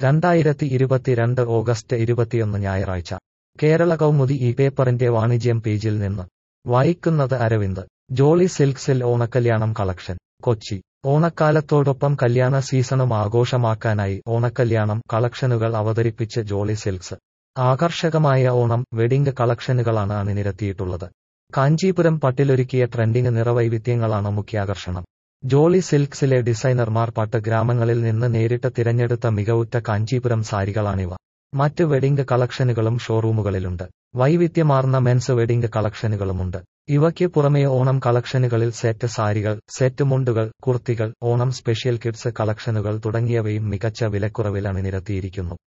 രണ്ടായിരത്തി ഇരുപത്തിരണ്ട് ഓഗസ്റ്റ് ഇരുപത്തിയൊന്ന് ഞായറാഴ്ച കേരള കൗമുദി ഈ പേപ്പറിന്റെ വാണിജ്യം പേജിൽ നിന്ന് വായിക്കുന്നത് അരവിന്ദ് ജോളി സിൽക്സിൽ ഓണക്കല്യാണം കളക്ഷൻ കൊച്ചി ഓണക്കാലത്തോടൊപ്പം കല്യാണ സീസണും ആഘോഷമാക്കാനായി ഓണക്കല്യാണം കളക്ഷനുകൾ അവതരിപ്പിച്ച് ജോളി സിൽക്സ് ആകർഷകമായ ഓണം വെഡിംഗ് കളക്ഷനുകളാണ് അണിനിരത്തിയിട്ടുള്ളത് കാഞ്ചീപുരം പട്ടിലൊരുക്കിയ ട്രെൻഡിങ് നിറവൈവിധ്യങ്ങളാണ് മുഖ്യാകർഷണം ജോളി സിൽക്സിലെ ഡിസൈനർമാർ പട്ട് ഗ്രാമങ്ങളിൽ നിന്ന് നേരിട്ട് തിരഞ്ഞെടുത്ത മികവുറ്റ കാഞ്ചീപുരം സാരികളാണിവ മറ്റ് വെഡിംഗ് കളക്ഷനുകളും ഷോറൂമുകളിലുണ്ട് വൈവിധ്യമാർന്ന മെൻസ് വെഡിംഗ് കളക്ഷനുകളുമുണ്ട് ഇവയ്ക്ക് പുറമെ ഓണം കളക്ഷനുകളിൽ സെറ്റ് സാരികൾ സെറ്റ് മുണ്ടുകൾ കുർത്തികൾ ഓണം സ്പെഷ്യൽ കിഡ്സ് കളക്ഷനുകൾ തുടങ്ങിയവയും മികച്ച വിലക്കുറവിൽ അണിനിരത്തിയിരിക്കുന്നു